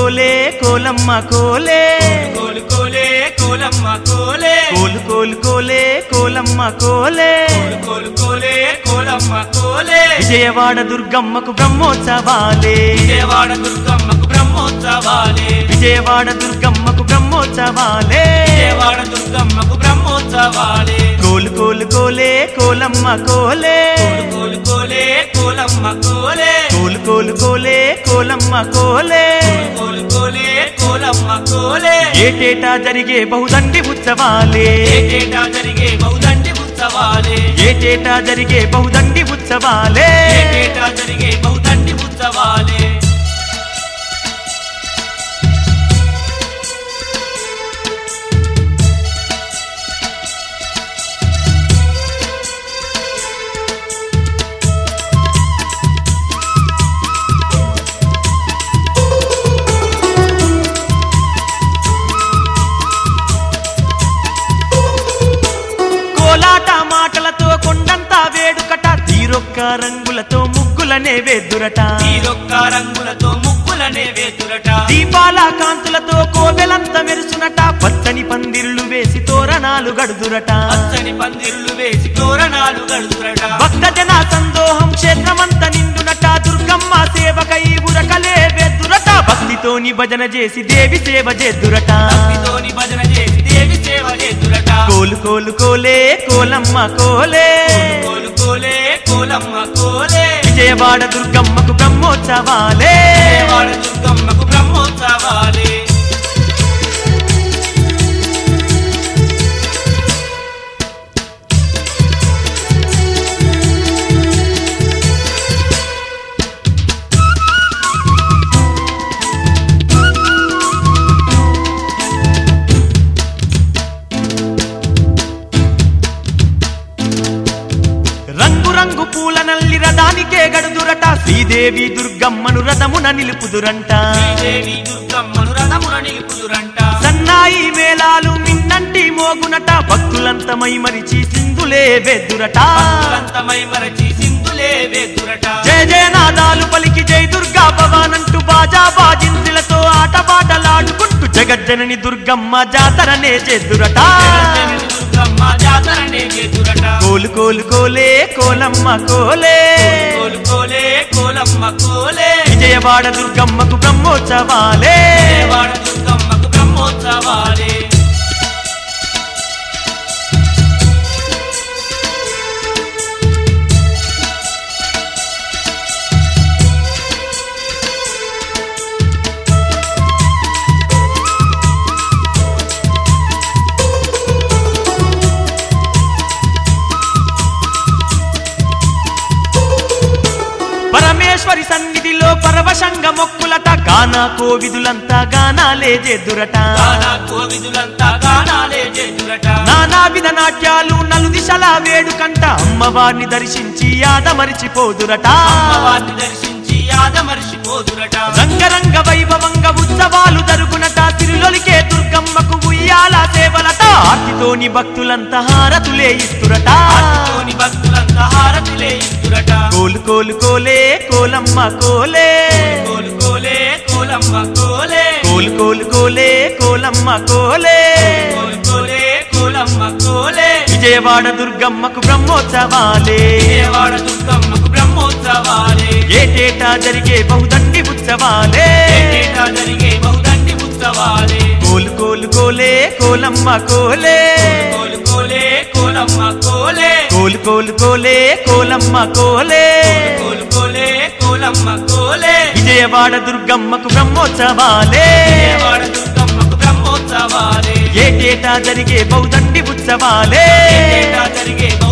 కోలే కోలమ్మ కోలే కోలు కోలే కోలమ్మ కోలే కోలు కోలు కోలే కోలమ్మ కోలే కోలు కోలు కోలే కోలమ్మ కోలే విజయవాడ దుర్గమ్మకు బ్రహ్మోత్సవాలే విజయవాడ దుర్గమ్మకు బ్రహ్మోత్సవాలే విజయవాడ దుర్గమ్మకు బ్రహ్మోత్సవాలే విజయవాడ దుర్గమ్మకు బ్రహ్మోత్సవాలే కోలు కోలు కోలే కోలమ్మ కోలే కోలు కోలు కోలే కోలమ్మ కోలే కోలు కోలు కోలే కోలమ్మ కోలే కోలు కోలే కోలమ్మ కోలే ఏటేటా జరిగే బహుదండి ఉత్సవాలే ఏటేటా జరిగే బహుదండి ఉత్సవాలే ఏటేటా జరిగే బహుదండి ఉత్సవాలే ఏటేటా జరిగే బహుదండి ఉత్సవాలే కోలాట మాటలతో కొండంతా వేడుకట తీరొక్క రంగులతో ముగ్గులనే వేద్దురట తీరొక్క రంగులతో ముగ్గులనే వేతురట దీపాల కాంతులతో కోవెలంత మెరుసునట పచ్చని పందిర్లు వేసి తోరణాలు గడుదురట పచ్చని పందిర్లు వేసి తోరణాలు గడుతురట భక్త జన సందోహం క్షేత్రమంత నిండునట దుర్గమ్మ సేవకై ఉరకలే వేద్దురట భక్తితోని భజన చేసి దేవి సేవ చేద్దురట భక్తితోని భజన చేసి దేవి సేవ చేతురట కోలు కోలు కోలే కోలమ్మ కోలే కోలు కోలే కోలమ్మ కోలే విజయవాడ దుర్గమ్మకు బ్రహ్మోత్సవాలే విజయవాడ దుర్గమ్మకు బ్రహ్మోత్సవాలే రంగు రంగు పూల నల్లి రథానికే గడుదురట శ్రీదేవి దుర్గమ్మను రథమున నిలుపుదురంట శ్రీదేవి దుర్గమ్మను రథమున నిలుపుదురంట సన్నాయి మేళాలు మిన్నంటి మోగునట భక్తులంత మైమరిచి సింధులే వెద్దురట భక్తులంతమై మరచి సింధులే వేతురట జయ జయనాదాలు పలికి జై దుర్గా భవానంటూ బాజా బాజింతులతో ఆటపాటలాడుకుంటూ జగజ్జనని దుర్గమ్మ జాతరనే చేద్దురట జగజ్జనని దుర్గమ్మ జాతరనే చేతురట కోలు కోలు కోలే కోలమ్మ కోలే కోలు కోలే కోలమ్మ కోలే విజయవాడ దుర్గమ్మకు బ్రహ్మోత్సవాలే విజయవాడ దుర్గమ్మకు బ్రహ్మోత్సవాలే పరమేశ్వరి సన్నిధిలో పరవశంగ మొక్కులట గానా కోవిదులంతా గానాలే చేద్దురట గానా కోవిదులంతా గానాలే చేతురట నానావిధ నాట్యాలు నలు దిశల వేడుకంట అమ్మవారిని దర్శించి ఆదమరిచిపోదురట అమ్మవారిని దర్శించి ఆదమర్చిపోదురట రంగరంగ వైభవంగ ఉత్సవాలు జరుగునట తిరులొలికే దుర్గమ్మకు ఉయ్యాల సేవలట ఆర్తితోని భక్తులంతా హారతులే ఇస్తురట ఆర్తితోని భక్తులంతా హారతులే ఇస్తురట కోలు కోలు కోలే కోలమ్మ కోలే కోలు కోలే కోలమ్మ కోలే కోలు కోలు కోలే కోలమ్మ కోలే కోలు కోలే కోలమ్మ కోలే విజయవాడ దుర్గమ్మకు బ్రహ్మోత్సవాలే విజయవాడ దుర్గమ్మకు బ్రహ్మోత్సవాలే ఏటేటా జరిగే బహుదండి ఉత్సవాలే ఏటేటా జరిగే బహుదండి ఉత్సవాలే కోలు కోలు కోలే కోలమ్మ కోలే కోలు కోలే కోలమ్మ కోలే కోలు కోలు కోలే కోలమ్మ కోలే కోలు కోలే కోలమ్మ కోలే విజయవాడ దుర్గమ్మకు బ్రహ్మోత్సవాలే విజయవాడ దుర్గమ్మకు బ్రహ్మోత్సవాలే ఏటేటా జరిగే బహుదండి ఉత్సవాలే ఏటేటా జరిగే బహు